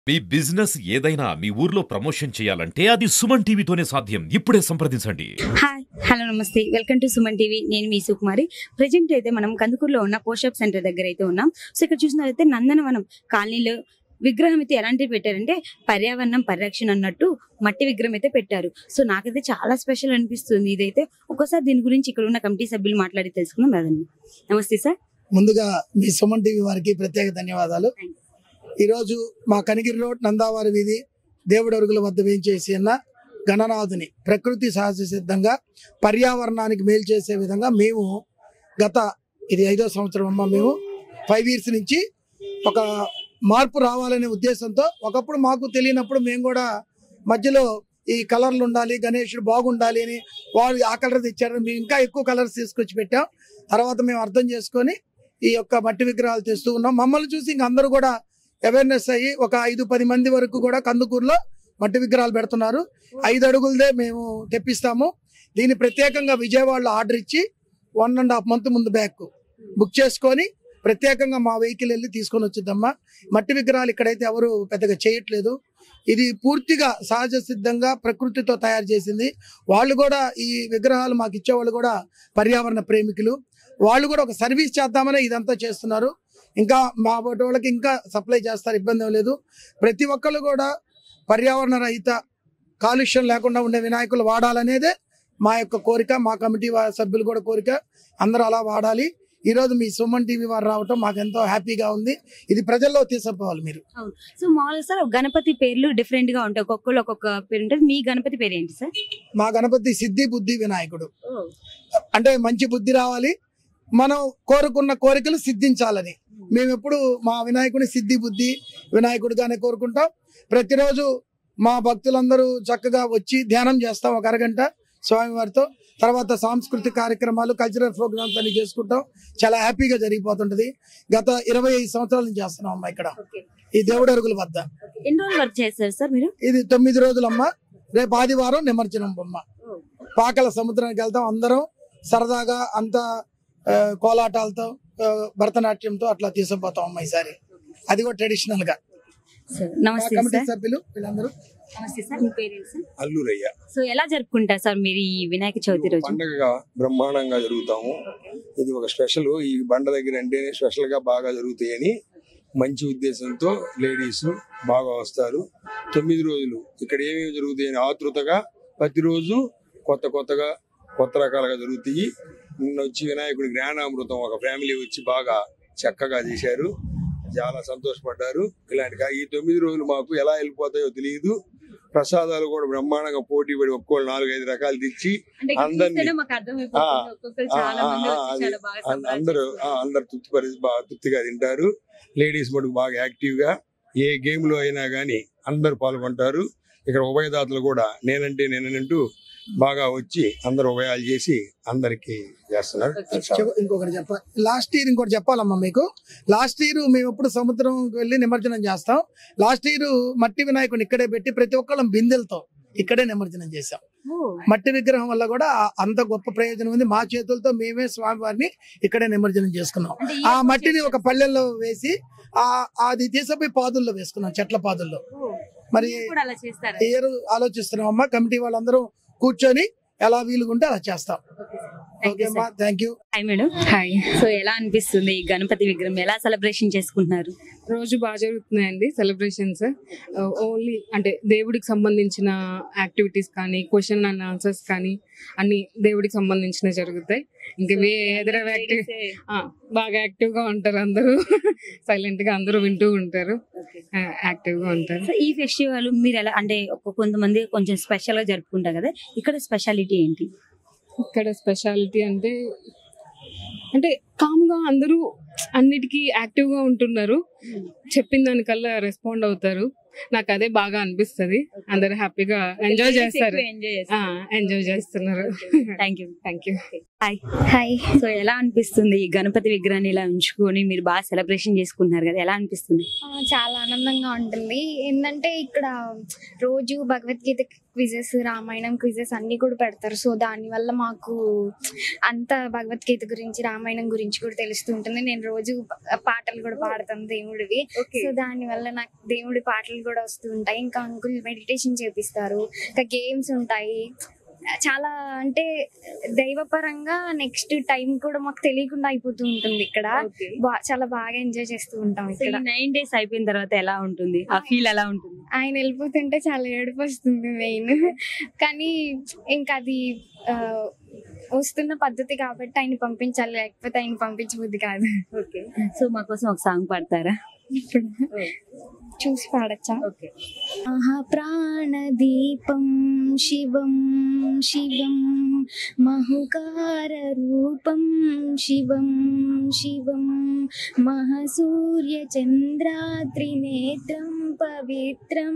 మీ business ఏదైనా మీ ఊర్లో promotion చేయాలంటే అది సుమన్ టీవీతోనే సాధ్యం ఇప్పుడే సంప్రదించండి హాయ్ హలో నమస్తే వెల్కమ్ టు సుమన్ టీవీ నేను మీ సుకుమారి ప్రజెంట్ అయితే మనం కందుకూరులో ఉన్న పోస్టప్ సెంటర్ దగ్గర అయితే ఉన్నాం సో ఇక్కడ చూసినట్లయితే నందనవనం కాలనీలో విగ్రహం అయితే ఎలాంటివి పెట్టారంటే పర్యావరణం పరిరక్షణ అన్నట్టు మట్టి విగ్రహం అయితే పెట్టారు సో నాకైతే చాలా స్పెషల్ అనిపిస్తుంది ఇదైతే ఒక్కోసారి దీని గురించి ఇక్కడ ఉన్న కమిటీ సభ్యులు మాట్లాడి తెలుసుకుందాం రాదండి నమస్తే సార్ ముందుగా మీ సుమన్ టీవీ వారికి ప్రత్యేక ధన్యవాదాలు ఈరోజు మా కనిగిరి రోడ్ నందావారి వీధి దేవుడు అరుగుల వద్ద వేయించేసి ఉన్న గణనాథుని ప్రకృతి సహజ సిద్ధంగా పర్యావరణానికి మేలు చేసే విధంగా మేము గత ఇది ఐదో సంవత్సరం అమ్మ మేము ఫైవ్ ఇయర్స్ నుంచి ఒక మార్పు రావాలనే ఉద్దేశంతో ఒకప్పుడు మాకు తెలియనప్పుడు మేము కూడా మధ్యలో ఈ కలర్లు ఉండాలి గణేశుడు బాగుండాలి అని వాళ్ళు ఆ కలర్ తెచ్చారు మేము ఇంకా ఎక్కువ కలర్స్ తీసుకొచ్చి పెట్టాం తర్వాత మేము అర్థం చేసుకొని ఈ యొక్క మట్టి విగ్రహాలు తెస్తూ ఉన్నాం మమ్మల్ని చూసి ఇంక అందరూ కూడా అవేర్నెస్ అయ్యి ఒక ఐదు పది మంది వరకు కూడా కందుకూరులో మట్టి విగ్రహాలు పెడుతున్నారు ఐదు అడుగులదే మేము తెప్పిస్తాము దీన్ని ప్రత్యేకంగా విజయవాడలో ఆర్డర్ ఇచ్చి వన్ అండ్ హాఫ్ మంత్ ముందు బ్యాక్ బుక్ చేసుకొని ప్రత్యేకంగా మా వెహికల్ వెళ్ళి తీసుకొని వచ్చిద్దమ్మా మట్టి విగ్రహాలు ఇక్కడైతే ఎవరు పెద్దగా చేయట్లేదు ఇది పూర్తిగా సహజ సిద్ధంగా ప్రకృతితో తయారు చేసింది వాళ్ళు కూడా ఈ విగ్రహాలు మాకు ఇచ్చేవాళ్ళు కూడా పర్యావరణ ప్రేమికులు వాళ్ళు కూడా ఒక సర్వీస్ చేద్దామని ఇదంతా చేస్తున్నారు ఇంకా మా బోటి వాళ్ళకి ఇంకా సప్లై చేస్తారు ఇబ్బంది ఏం లేదు ప్రతి ఒక్కళ్ళు కూడా పర్యావరణ రహిత కాలుష్యం లేకుండా ఉండే వినాయకులు వాడాలనేదే మా యొక్క కోరిక మా కమిటీ వా- సభ్యులు కూడా కోరిక అందరూ అలా వాడాలి ఈ రోజు మీ సుమన్ టీవీ వారు రావటం మాకు ఎంతో హ్యాపీగా ఉంది ఇది ప్రజల్లో తీసుకుపోవాలి మీరు సో మామూలుగా సార్ గణపతి పేర్లు డిఫరెంట్ గా ఉంటాయి ఒక్కొక్కరు ఒక్కొక్క పేరు ఉంటుంది మీ గణపతి పేరు ఏంటి సార్ మా గణపతి సిద్ధి బుద్ధి వినాయకుడు అంటే మంచి బుద్ధి రావాలి మనం కోరుకున్న కోరికలు సిద్ధించాలని మేము ఎప్పుడు మా వినాయకుని సిద్ధి బుద్ధి వినాయకుడిగానే కోరుకుంటాం ప్రతిరోజు మా భక్తులందరూ చక్కగా వచ్చి ధ్యానం చేస్తాం ఒక అరగంట స్వామివారితో తర్వాత సాంస్కృతిక కార్యక్రమాలు కల్చరల్ ప్రోగ్రామ్స్ అన్ని చేసుకుంటాం చాలా హ్యాపీగా జరిగిపోతుంటది గత ఇరవై ఐదు సంవత్సరాల నుంచి చేస్తున్నాం అమ్మా ఇక్కడ ఈ దేవుడి అరుగుల వద్ద ఎన్ని రోజులు వర్క్ చేస్తారు సార్ మీరు ఇది తొమ్మిది రోజులమ్మ రేపు ఆదివారం నిమజ్జనం బొమ్మ పాకల సముద్రానికి వెళ్తాం అందరం సరదాగా అంతా ఆ, కోలాటాలతో ఆ, భరతనాట్యంతో అట్లా తీసుకుపోతాం అమ్మ ఈసారి అది కూడా ట్రెడిషనల్ గా సార్ మా నమస్తే కమిటీ సార్ సభ్యులు వీళ్ళందరూ నమస్తే సార్ మీ పేరేంటి సార్ అల్లూరయ్య సో ఎలా జరుపుకుంటారు సార్ మీరు ఈ వినాయక చవితి రోజు పండగగా బ్రహ్మాండంగా జరుగుతాము ఇది ఒక స్పెషల్ ఈ బండ దగ్గర అంటే స్పెషల్ గా బాగా జరుగుతాయని మంచి ఉద్దేశంతో లేడీస్ బాగా వస్తారు తొమ్మిది రోజులు ఇక్కడ ఏమేమి జరుగుతాయని ఆతృతగా ప్రతిరోజు కొత్త కొత్తగా కొత్త రకాలుగా జరుగుతాయి నిన్న వచ్చి వినాయకుడి జ్ఞానామృతం ఒక ఫ్యామిలీ వచ్చి బాగా చక్కగా చేశారు చాలా సంతోషపడ్డారు ఇలాంటి కా- ఈ తొమ్మిది రోజులు మాకు ఎలా వెళ్ళిపోతాయో తెలియదు ప్రసాదాలు కూడా బ్రహ్మాండంగా పోటీ పడి ఒక్కోళ్ళు నాలుగు ఐదు రకాలు తెచ్చి అంటే ఇక్కడ అందరినీ- చూస్తేనే మాకు అర్థమైపోతుంది. ఆ, ఒక్కొక్కరు ఆ, చాలా మంది ఆ, వచ్చి అది చాలా బాగా అం- సంబరాలు అందరూ ఆ, చేసుకుంటారు. అందరు తృప్తి పరి బాగా తృప్తిగా తింటారు లేడీస్ మటుకు బాగా యాక్టివ్ గా ఏ గేమ్ లో అయినా గానీ అందరు పాల్గొంటారు ఇక్కడ ఉభయదాతలు కూడా నేనంటే నేనంటూ బాగా వచ్చి అందరు ఉభయాలు చేసి అందరికి చేస్తున్నారు చెవ- ఇంకొకటి చెప్పాలి లాస్ట్ ఇయర్ ఇంకోటి చెప్పాలమ్మా మీకు లాస్ట్ ఇయర్ మేము ఎప్పుడు సముద్రం వెళ్ళి నిమజ్జనం చేస్తాం లాస్ట్ ఇయర్ మట్టి వినాయకుని ఇక్కడే పెట్టి ప్రతి ఒక్కళ్ళం బిందెలతో ఇక్కడే నిమజ్జనం చేశాం ఓ, మట్టి విగ్రహం వల్ల కూడా ఆ- అంత గొప్ప ప్రయోజనం ఉంది మా చేతులతో మేమే స్వామివారిని ఇక్కడే నిమజ్జనం చేసుకున్నాం అంటే ఈ ఆ రోజు మట్టిని ఒక చేస్తారు. పల్లెల్లో వేసి ఆ అది తీసుకుపోయి పాదుల్లో వేసుకున్నాం చెట్ల పాదుల్లో ఓ, మరి మీరు కూడా అలా చేస్తారా ఏ ఇయర్ ఆలోచిస్తున్నాం అమ్మా కమిటీ వాళ్ళందరూ కూర్చొని ఎలా వీలుగుంటే అలా చేస్తాం Thank ఓకే you, అమ్మా sir. Thank you hi madam hi so ఎలా అనిపిస్తుంది ఈ గణపతి విగ్రహం ఎలా సెలబ్రేషన్ చేసుకుంటున్నారు రోజు బాగా జరుగుతున్నాయండి సెలబ్రేషన్స్ ఓన్లీ అంటే దేవుడికి సంబంధించిన యాక్టివిటీస్ కానీ క్వశ్చన్ అండ్ ఆన్సర్స్ కానీ అన్ని దేవుడికి సంబంధించిన జరుగుతాయి ఇంకా వే ఎదర యాక్టివ్ బాగా యాక్టివ్ గా ఉంటారు అందరూ సైలెంట్ గా అందరూ వింటూ ఉంటారు యాక్టివ్ గా ఉంటారు సో ఈ ఫెస్టివల్ మీరు ఎలా అంటే ఒక కొంతమంది కొంచెం స్పెషల్ గా జరుపుకుంటారు కదా ఇక్కడ స్పెషాలిటీ ఏంటి ఇక్కడ స్పెషాలిటీ అంటే అంటే కామ్ గా అందరూ అన్నిటికీ యాక్టివ్ గా ఉంటున్నారు చెప్పిన దానికల్లా రెస్పాండ్ అవుతారు నాకు అదే బాగా అనిపిస్తది అందరు హ్యాపీగా ఎంజాయ్ చేస్తారు ఎంజాయ్ ఎంజాయ్ చేస్తున్నారు thank you thank you hi hi so ఎలా అనిపిస్తుంది ఈ గణపతి విగ్రహాన్ని ఇలా ఉంచుకొని మీరు బాగా సెలబ్రేషన్ చేసుకుంటున్నారు కదా ఎలా అనిపిస్తుంది ఆ, చాలా ఆనందంగా ఉంటుంది ఏంటంటే ఇక్కడ రోజు భగవద్గీత క్విజెస్ రామాయణం క్విజెస్ అన్ని కూడా పెడతారు సో దానివల్ల మాకు అంత భగవద్గీత గురించి రామాయణం గురించి కూడా తెలుస్తూ ఉంటుంది నేను నేను రోజు ప- పాటలు కూడా పాడతాను దేవుడివి సో దాని వల్ల నాకు దేవుడి పాటలు కూడా వస్తూ ఉంటాయి ఇంకా అంకుల్ మెడిటేషన్ చేపిస్తారు ఇంకా గేమ్స్ ఉంటాయి చాలా అంటే దైవపరంగా నెక్స్ట్ టైం కూడా మాకు తెలియకుండా అయిపోతూ ఉంటుంది ఇక్కడ బా- చాలా బాగా ఎంజాయ్ చేస్తూ ఉంటాం ఇక్కడ నైన్ డేస్ అయిపోయిన తర్వాత ఎలా ఉంటుంది ఆ ఫీల్ ఎలా ఉంటుంది ఆయన వెళ్ళిపోతుంటే చాలా ఏడుపు వస్తుంది మెయిన్ కానీ ఇంకా అది ఆ, వస్తున్న పద్ధతి కాబట్టి ఆయన పంపించాలి లేకపోతే ఆయన పంపించబుద్ది కాదు ఓకే సో మా కోసం ఒక సాంగ్ పాడతారా ఇప్పుడు చూసి పాడచ్చా ఓకే మహాప్రాణదీపం శివం శివం మహుకార రూపం శివం శివం మహసూర్యచంద్రాత్రినేత్రం పవిత్రం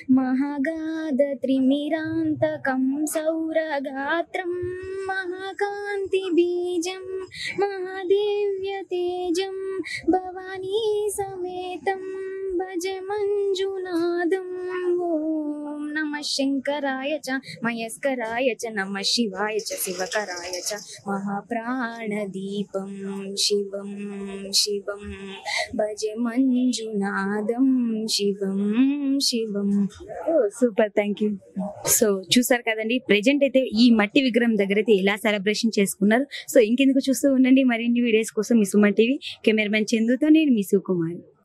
మహగాధత్రిమిరాంతకం సౌరగాత్రం మహాకాంతి బీజం మహాదేవ్య తేజం భవానీ సమేతం భజ మంజునాదం ఓం నమ శంకరాయ చ మయస్కరాయ చ నమ శివాయ చ శివకరాయ చ మహాప్రాణదీపం శివం శివం భజ మంజునాదం శివం శివం సూపర్ థ్యాంక్ యూ సో చూసారు కదండి ప్రెజెంట్ అయితే ఈ మట్టి విగ్రహం దగ్గర అయితే ఎలా సెలబ్రేషన్ చేసుకున్నారు సో ఇంకెందుకు చూస్తూ ఉండండి మరిన్ని వీడియోస్ కోసం మీ సుమన్ టీవీ కెమెరామెన్ చందుతో నేను మీ సుకుమారి